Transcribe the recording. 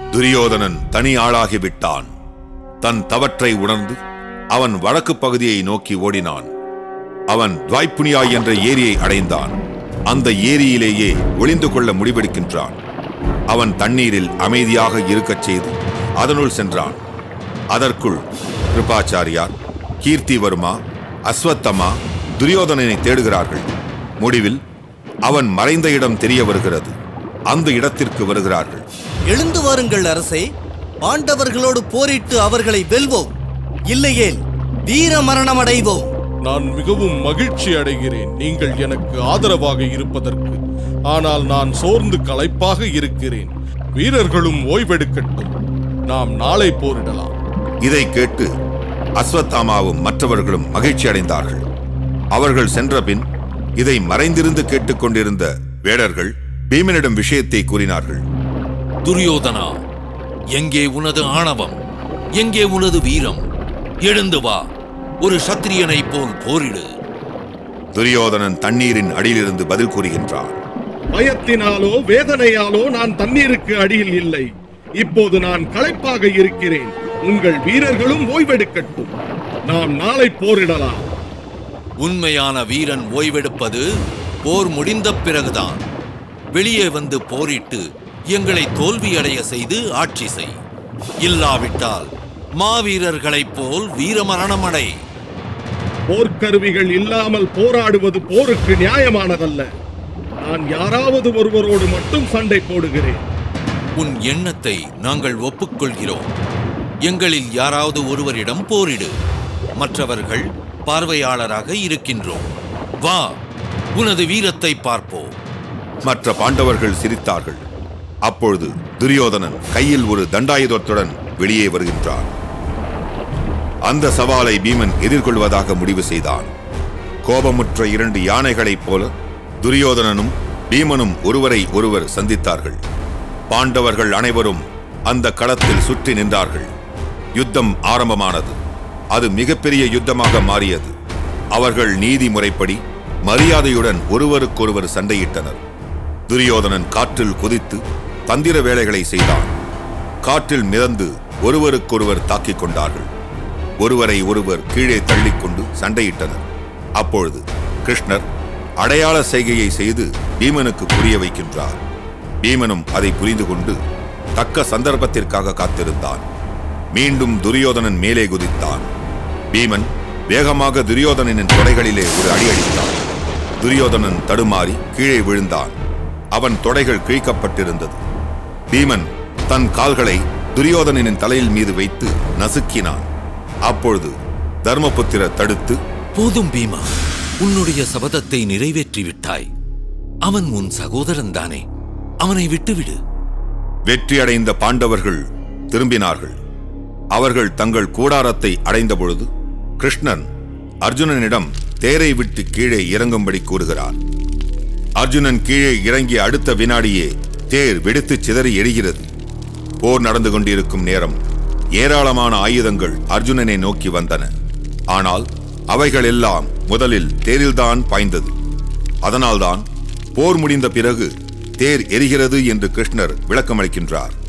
துரியோதனன் தனி ஆளாகிவிட்டான் தன் தவற்றை உணர்ந்து அவன் வடக்கு பகுதியை நோக்கி ஓடினான் அவன் துவாய்ப்புனியா என்ற ஏரியை அடைந்தான் அந்த ஏரியிலேயே ஒளிந்து கொள்ள முடிவெடுக்கின்றான் அவன் தண்ணீரில் அமைதியாக இருக்கச் செய்து அதனுள் சென்றான் அதற்குள் கிருபாச்சாரியார் கீர்த்திவர்மா அஸ்வத்தமா துரியோதனனை தேடுகிறார்கள் முடிவில் அவன் மறைந்த இடம் தெரிய வருகிறது அந்த இடத்திற்கு வருகிறார்கள் எழுந்து வாருங்கள் அரசே பாண்டவர்களோடு போரிட்டு அவர்களை வெல்வோம் இல்லையேல் வீர மரணம் அடைவோம் நான் மிகவும் மகிழ்ச்சி அடைகிறேன் நீங்கள் எனக்கு ஆதரவாக இருப்பதற்கு ஆனால் நான் சோர்ந்து களைப்பாக இருக்கிறேன் வீரர்களும் ஓய்வெடுக்கட்டும் நாம் நாளை போரிடலாம் இதை கேட்டு அஸ்வத்தாமாவும் மற்றவர்களும் மகிழ்ச்சி அடைந்தார்கள் அவர்கள் சென்ற பின் இதை மறைந்திருந்து கேட்டுக்கொண்டிருந்த வேடர்கள் பீமனிடம் விஷயத்தை கூறினார்கள் துரியோதனா எங்கே உனது ஆணவம் எங்கே உனது வீரம் எழுந்து வா ஒரு சத்திரியனைப் போல் போரிடு துரியோதனன் தண்ணீரின் அடியிலிருந்து பதில் கூறுகின்றான் பயத்தினாலோ வேதனையாலோ நான் தண்ணீருக்கு அடியில் இல்லை இப்போது நான் களைப்பாக இருக்கிறேன் உங்கள் வீரர்களும் ஓய்வெடுக்கட்டும் நாம் நாளை போரிடலாம் உண்மையான வீரன் ஓய்வெடுப்பது போர் முடிந்த பிறகுதான் வெளியே வந்து போரிட்டு எங்களை தோல்வியடைய செய்து ஆட்சி செய் இல்லாவிட்டால் மாவீரர்களைப் போல் வீரமரணமடை போர்க்கருவிகள் இல்லாமல் போராடுவது போருக்கு நியாயமானதல்ல நான் யாராவது ஒருவரோடு மட்டும் சண்டை போடுகிறேன் உன் எண்ணத்தை நாங்கள் ஒப்புக்கொள்கிறோம் எங்களில் யாராவது ஒருவரிடம் போரிடு மற்றவர்கள் பார்வையாளராக இருக்கின்றோம் வா உனது வீரத்தை பார்ப்போம் மற்ற பாண்டவர்கள் சிரித்தார்கள் அப்பொழுது துரியோதனன் கையில் ஒரு தண்டாயுதத்துடன் வெளியே வருகின்றான் அந்த சவாலை பீமன் எதிர்கொள்வதாக முடிவு செய்தான் கோபமுற்ற இரண்டு யானைகளைப் போல துரியோதனனும் பீமனும் ஒருவரை ஒருவர் சந்தித்தார்கள் பாண்டவர்கள் அனைவரும் அந்த களத்தில் சுற்றி நின்றார்கள் யுத்தம் ஆரம்பமானது அது மிகப்பெரிய யுத்தமாக மாறியது அவர்கள் நீதி முறைப்படி மரியாதையுடன் ஒருவருக்கொருவர் சண்டையிட்டனர் துரியோதனன் காற்றில் குதித்து தந்திர வேலைகளை செய்தான் காற்றில் மிதந்து ஒருவருக்கொருவர் தாக்கிக் கொண்டார்கள் ஒருவரை ஒருவர் கீழே தள்ளிக்கொண்டு சண்டையிட்டனர் அப்பொழுது கிருஷ்ணர் அடையாள செய்கையை செய்து பீமனுக்கு புரிய வைக்கின்றார் பீமனும் அதை புரிந்து கொண்டு தக்க சந்தர்ப்பத்திற்காக காத்திருந்தான் மீண்டும் துரியோதனன் மேலே குதித்தான் பீமன் வேகமாக துரியோதனனின் தொடைகளிலே ஒரு அடி அடித்தான் துரியோதனன் தடுமாறி கீழே விழுந்தான் அவன் தொடைகள் கிழிக்கப்பட்டிருந்தது பீமன் தன் கால்களை துரியோதனனின் தலையில் மீது வைத்து நசுக்கினான் அப்பொழுது தர்மபுத்திரர் தடுத்து போதும் பீமா உன்னுடைய சபதத்தை நிறைவேற்றி விட்டாய் அவன் உன் சகோதரன் தானே அவனை விட்டுவிடு வெற்றியடைந்த பாண்டவர்கள் திரும்பினார்கள் அவர்கள் தங்கள் கூடாரத்தை அடைந்த பொழுது கிருஷ்ணன் அர்ஜுனனிடம் தேரை விட்டு கீழே இறங்கும்படி கூறுகிறார் அர்ஜுனன் கீழே இறங்கிய அடுத்த வினாடியே தேர் வெடித்து சிதறி எரிகிறது போர் நடந்து கொண்டிருக்கும் நேரம் ஏராளமான ஆயுதங்கள் அர்ஜுனனை நோக்கி வந்தன ஆனால் அவைகள் எல்லாம் முதலில் தேரில்தான் பாய்ந்தது அதனால்தான் போர் முடிந்த பிறகு தேர் எரிகிறது என்று கிருஷ்ணர் விளக்கமளிக்கின்றார்